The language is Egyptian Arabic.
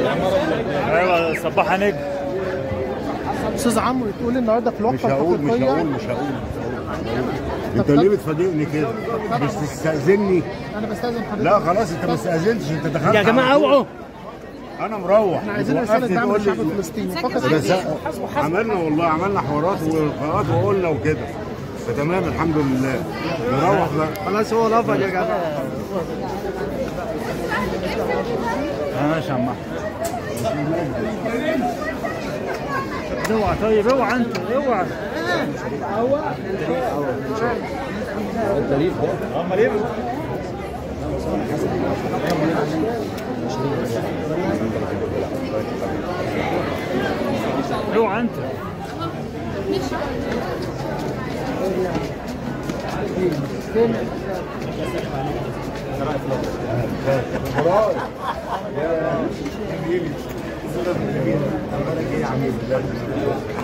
ايوه صباحه نجم استاذ عمرو تقول النهارده في مش الوقفه هقول مش الحقيقيه هقول مش هقول انت ليه بتفاجئني كده؟ مش تستأذني؟ انا بستاذن حضرتك لا خلاص انت ما استأذنتش انت دخلت يا جماعه على طول. اوعوا انا مروح احنا عايزين وقفت رساله دعم تقول لي- للشعب الفلسطيني فقط بس عملنا والله عملنا حوارات ولقاءات وقلنا وكده فتمام الحمد لله نروح بقى خلاص هو لفظ يا جماعه ماشي يا عم اوعى طيب اوعى انت اوعى امال ايه اوعى انت يا